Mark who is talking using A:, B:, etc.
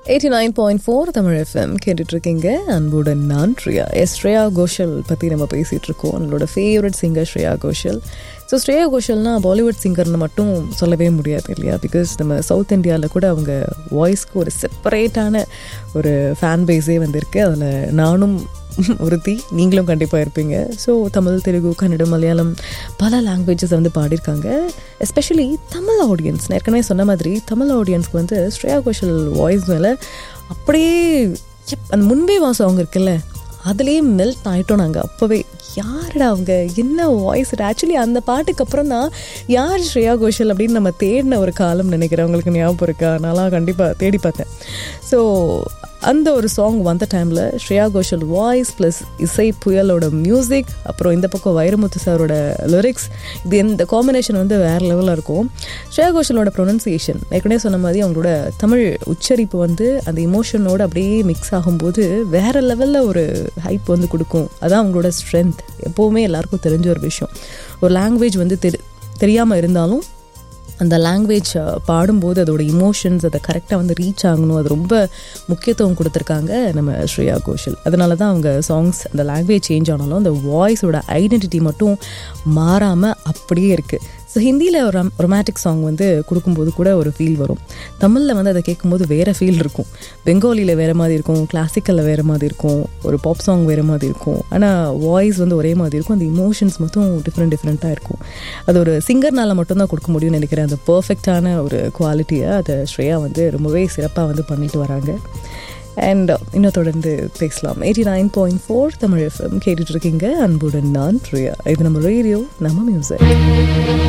A: eighty nine point four Tamil FM கேட்டுட்டு இருக்கீங்க அன்புடன் நான் ஸ்ரேயா எஸ் ஸ்ரேயா கோஷல் பற்றி நம்ம பேசிகிட்டு இருக்கோம் நம்மளோட favourite singer Shreya Ghoshal so Shreya கோஷல்னா பாலிவுட் சிங்கர்னு மட்டும் சொல்லவே முடியாது இல்லையா பிகாஸ் நம்ம சவுத் இந்தியாவில் கூட அவங்க வாய்ஸ்க்கு ஒரு செப்பரேட்டான ஒரு ஃபேன் பேஸே வந்திருக்கு அதில் நானும் ஒருத்தி நீங்களும் கண்டிப்பாக இருப்பீங்க ஸோ தமிழ் தெலுங்கு கன்னடம் மலையாளம் பல லாங்குவேஜஸ் வந்து பாடியிருக்காங்க எஸ்பெஷலி தமிழ் ஆடியன்ஸ் நான் ஏற்கனவே சொன்ன மாதிரி தமிழ் ஆடியன்ஸ்க்கு வந்து ஸ்ரேயா கோஷல் வாய்ஸ் மேலே அப்படியே எப்- அந்த முன்பே வா சாங் இருக்குல்ல அதுலேயே மெல்ட் ஆகிட்டோம் நாங்கள் அப்போவே யாருடா அவங்க என்ன வாய்ஸ் ஆக்சுவலி அந்த பாட்டுக்கு அப்புறம் தான் யார் ஸ்ரேயா கோஷல் அப்படின்னு நம்ம தேடின ஒரு காலம் நினைக்கிறேன் உங்களுக்கு ஞாபகம் இருக்கா நான்லாம் கண்டிப்பாக தேடி பார்த்தேன் ஸோ அந்த ஒரு சாங் வந்த டைமில் ஸ்ரேயா கோஷல் வாய்ஸ் ப்ளஸ் இசை புயலோட மியூசிக் அப்புறம் இந்த பக்கம் வைரமுத்து சாரோட லிரிக்ஸ் இது இந்த காம்பினேஷன் வந்து வேறு லெவலில் இருக்கும் ஸ்ரேயா கோஷலோட ப்ரொனன்சியேஷன் ஏற்கனவே சொன்ன மாதிரி அவங்களோட தமிழ் உச்சரிப்பு வந்து அந்த இமோஷனோட அப்படியே மிக்ஸ் ஆகும்போது வேறு லெவலில் ஒரு ஹைப் வந்து கொடுக்கும் அதான் அவங்களோட ஸ்ட்ரென்த் எப்போவுமே எல்லாருக்கும் தெரிஞ்ச ஒரு விஷயம் ஒரு லாங்குவேஜ் வந்து தெரி தெரியாமல் இருந்தாலும் அந்த லாங்குவேஜ் பாடும்போது அதோட இமோஷன்ஸ் அதை கரெக்டாக வந்து ரீச் ஆகணும் அது ரொம்ப முக்கியத்துவம் கொடுத்துருக்காங்க நம்ம ஸ்ரேயா கோஷல் அதனால தான் அவங்க சாங்ஸ் அந்த லாங்குவேஜ் சேஞ்ச் ஆனாலும் அந்த வாய்ஸோட ஐடென்டிட்டி மட்டும் மாறாமல் அப்படியே இருக்குது ஸோ ஹிந்தியில் ஒரு ரொமாட்டிக் சாங் வந்து கொடுக்கும்போது கூட ஒரு ஃபீல் வரும் தமிழில் வந்து அதை கேட்கும்போது வேறு ஃபீல் இருக்கும் பெங்காலியில் வேறு மாதிரி இருக்கும் கிளாசிக்கலில் வேறு மாதிரி இருக்கும் ஒரு பாப் சாங் வேறு மாதிரி இருக்கும் ஆனால் வாய்ஸ் வந்து ஒரே மாதிரி இருக்கும் அந்த இமோஷன்ஸ் மட்டும் டிஃப்ரெண்ட் டிஃப்ரெண்ட்டாக இருக்கும் அது ஒரு சிங்கர்னால் மட்டும்தான் கொடுக்க முடியும்னு நினைக்கிறேன் அந்த பர்ஃபெக்டான ஒரு குவாலிட்டியை அதை ஸ்ரேயா வந்து ரொம்பவே சிறப்பாக வந்து பண்ணிட்டு வராங்க அண்ட் இன்னும் தொடர்ந்து பேசலாம் eighty nine point four Tamil FM கேட்டுட்டு இருக்கீங்க அன்புடன் நான் பிரியா இது நம்ம ரேடியோ நம்ம மியூசிக்